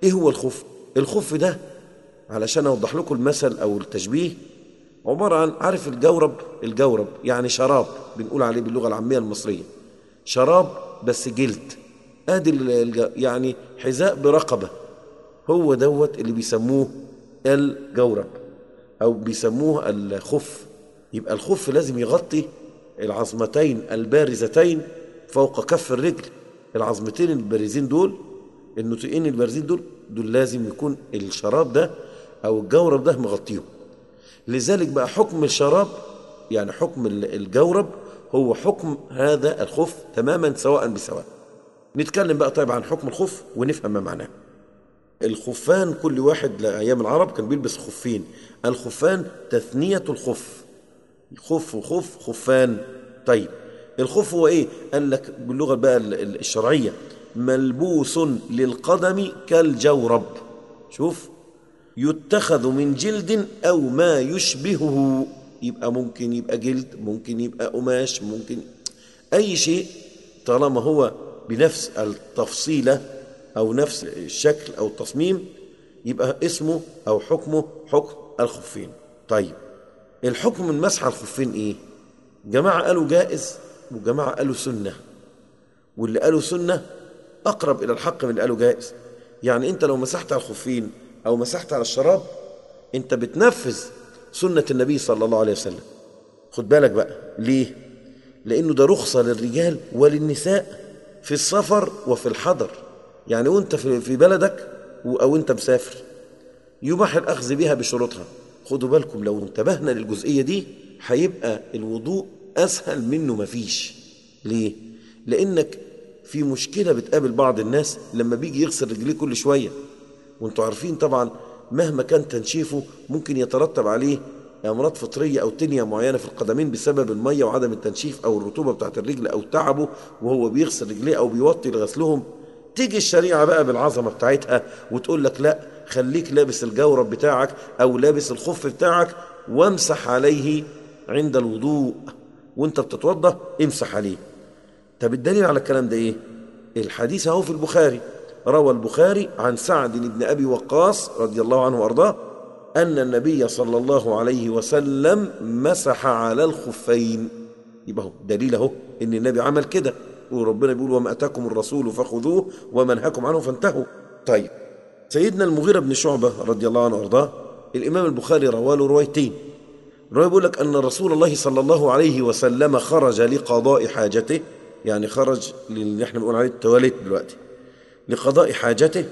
ايه هو الخف الخف ده علشان اوضح لكم المثل او التشبيه عبارة عن عارف الجورب الجورب يعني شراب بنقول عليه باللغة العامية المصرية شراب بس جلد ادي ال- الج- يعني حذاء برقبة هو دوت اللي بيسموه الجورب او بيسموه الخف يبقى الخف لازم يغطي العظمتين البارزتين فوق كف الرجل العظمتين البارزين دول النطقين البارزين دول دول لازم يكون الشراب ده او الجورب ده مغطيهم لذلك بقى حكم الشراب يعني حكم ال- الجورب هو حكم هذا الخف تماما سواء بسواء نتكلم بقى طيب عن حكم الخف ونفهم ما معناه الخفان كل واحد لأيام العرب كان بيلبس خفين الخفان تثنية الخف خف وخف خفان طيب الخف هو ايه قال لك باللغة بقى ال- ال- الشرعية ملبوس للقدم كالجورب شوف يتخذ من جلد أو ما يشبهه يبقى ممكن يبقى جلد ممكن يبقى قماش ممكن أي شيء طالما هو بنفس التفصيلة أو نفس الشكل أو التصميم يبقى اسمه أو حكمه حكم الخفين طيب الحكم من مسح الخفين إيه جماعة قالوا جائز وجماعة قالوا سنة واللي قالوا سنة أقرب إلى الحق من اللي قالوا جائز يعني أنت لو مسحت على الخفين أو مسحت على الشراب أنت بتنفذ سنة النبي صلى الله عليه وسلم خد بالك بقى ليه لأنه ده رخصة للرجال وللنساء في السفر وفي الحضر يعني وانت في في بلدك و- أو انت مسافر يباح الأخذ بها بشروطها خدوا بالكم لو انتبهنا للجزئية دي هيبقى الوضوء أسهل منه مفيش ليه؟ لأنك في مشكلة بتقابل بعض الناس لما بيجي يغسل رجليه كل شوية وانتوا عارفين طبعا مهما كان تنشيفه ممكن يترتب عليه امراض فطريه او تنيه معينه في القدمين بسبب الميه وعدم التنشيف او الرطوبه بتاعت الرجل او تعبه وهو بيغسل رجليه او بيوطي لغسلهم تيجي الشريعه بقى بالعظمه بتاعتها وتقول لك لا خليك لابس الجورب بتاعك او لابس الخف بتاعك وامسح عليه عند الوضوء وانت بتتوضا امسح عليه طب الدليل على الكلام ده ايه الحديث اهو في البخاري روى البخاري عن سعد بن ابي وقاص رضي الله عنه وارضاه ان النبي صلى الله عليه وسلم مسح على الخفين يبقى هو دليل اهو ان النبي عمل كده وربنا بيقول وما اتاكم الرسول فخذوه وما نهاكم عنه فانتهوا طيب سيدنا المغيرة بن شعبة رضي الله عنه وارضاه الامام البخاري رواه له روايتين رواية بيقول لك أن رسول الله صلى الله عليه وسلم خرج لقضاء حاجته يعني خرج اللي احنا بنقول عليه التواليت دلوقتي لقضاء حاجته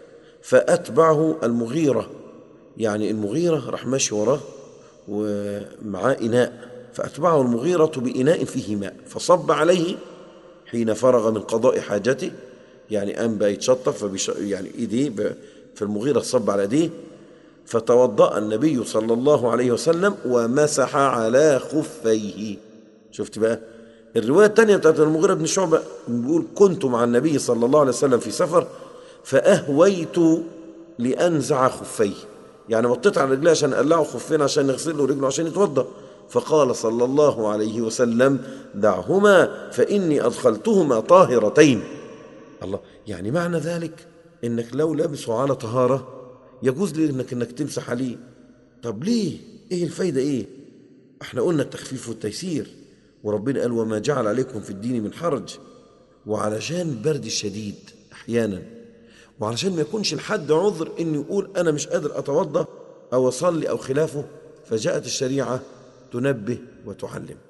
فأتبعه المغيرة يعني المغيرة راح ماشي وراه ومعاه إناء فأتبعه المغيرة بإناء فيه ماء فصب عليه حين فرغ من قضاء حاجته يعني قام بقى يتشطف فبيش يعني ايديه ب- فالمغيرة صب على ايديه فتوضأ النبي صلى الله عليه وسلم ومسح على خفيه شفت بقى الرواية الثانية بتاعت المغيرة بن شعبة بيقول كنت مع النبي صلى الله عليه وسلم في سفر فأهويت لأنزع خفيه يعني وطيت على رجليه عشان أقلعه خفين عشان يغسل له رجله عشان يتوضأ فقال صلى الله عليه وسلم دعهما فإني أدخلتهما طاهرتين الله يعني معنى ذلك انك لو لابسه على طهارة يجوز لي انك انك تمسح عليه طب ليه ايه الفايدة ايه احنا قلنا التخفيف والتيسير وربنا قال وما جعل عليكم في الدين من حرج وعلشان البرد الشديد احيانا وعلشان ما يكونش لحد عذر انه يقول انا مش قادر اتوضا او اصلي او خلافه فجاءت الشريعه تنبه وتعلم